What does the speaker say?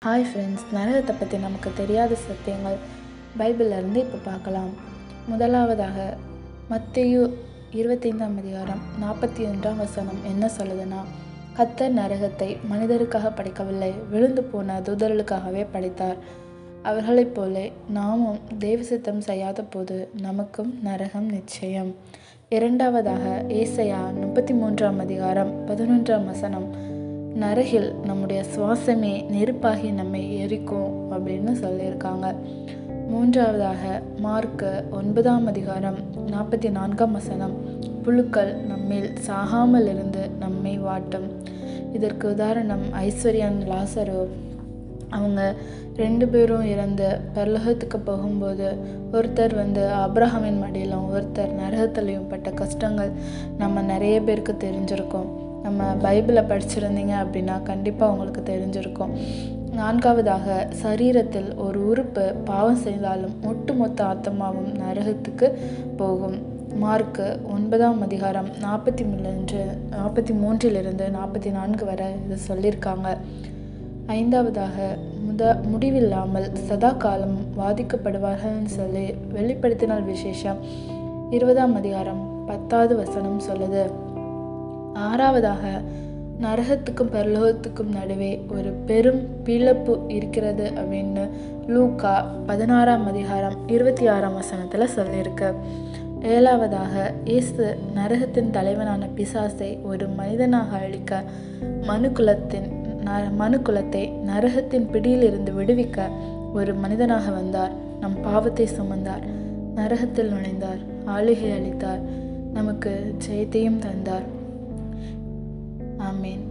hi friends நரகத்தை பற்றி நமக்கு தெரியாத சத்தியங்கள் பைபிள்ல இருந்து இப்போ பார்க்கலாம் முதலாவதாக மத்தேயு இருபத்தைந்தாம் அதிகாரம் நாற்பத்தி ஒன்றாம் வசனம் என்ன சொல்லுதுன்னா கத்தர் நரகத்தை மனிதருக்காக படைக்கவில்லை விழுந்து போன தூதர்களுக்காகவே படைத்தார் அவர்களைப் போல நாமும் தெய்வ சித்தம் செய்யாத போது நமக்கும் நரகம் நிச்சயம் இரண்டாவதாக ஏசையா முப்பத்தி மூன்றாம் அதிகாரம் பதினொன்றாம் வசனம் நரகில் நம்முடைய சுவாசமே நெருப்பாகி நம்மை எரிக்கும் அப்படின்னு சொல்லியிருக்காங்க மூன்றாவதாக மார்க்கு ஒன்பதாம் அதிகாரம் நாற்பத்தி நான்காம் வசனம் புழுக்கள் நம்மில் சாகாமல் இருந்து நம்மை வாட்டும் இதற்கு உதாரணம் ஐஸ்வர்யன் லாசரோ அவங்க ரெண்டு பேரும் இறந்து பரலோகத்துக்கு போகும்போது ஒருத்தர் வந்து அப்ரஹாமின் மடியிலும் ஒருத்தர் நரகத்துலேயும் பட்ட கஷ்டங்கள் நம்ம நிறைய பேருக்கு தெரிஞ்சிருக்கோம் நம்ம பைபிளை படிச்சிருந்தீங்க அப்படின்னா கண்டிப்பாக உங்களுக்கு தெரிஞ்சிருக்கும் நான்காவதாக சரீரத்தில் ஒரு உறுப்பு பாவம் செய்தாலும் ஒட்டுமொத்த ஆத்மாவும் நரகத்துக்கு போகும் மார்க்கு ஒன்பதாம் அதிகாரம் நாற்பத்தி மூன்று நாற்பத்தி மூன்றிலிருந்து நாற்பத்தி நான்கு வரை இது சொல்லியிருக்காங்க ஐந்தாவதாக முத முடிவில்லாமல் சதா காலம் வாதிக்கப்படுவார்கள்னு சொல்லி வெளிப்படுத்தினால் விசேஷம் இருபதாம் அதிகாரம் பத்தாவது வசனம் சொல்லுது ஆறாவதாக நரகத்துக்கும் பரலோகத்துக்கும் நடுவே ஒரு பெரும் பிளப்பு இருக்கிறது அப்படின்னு லூக்கா பதினாறாம் அதிகாரம் இருபத்தி ஆறாம் வசனத்தில் சொல்லியிருக்கு ஏழாவதாக இயேசு நரகத்தின் தலைவனான பிசாசை ஒரு மனிதனாக அழிக்க மனுக்குலத்தின் ந மனுக்குலத்தை நரகத்தின் பிடியிலிருந்து விடுவிக்க ஒரு மனிதனாக வந்தார் நம் பாவத்தை சுமந்தார் நரகத்தில் நுழைந்தார் ஆளுகை அளித்தார் நமக்கு ஜெயத்தையும் தந்தார் ஆமீன்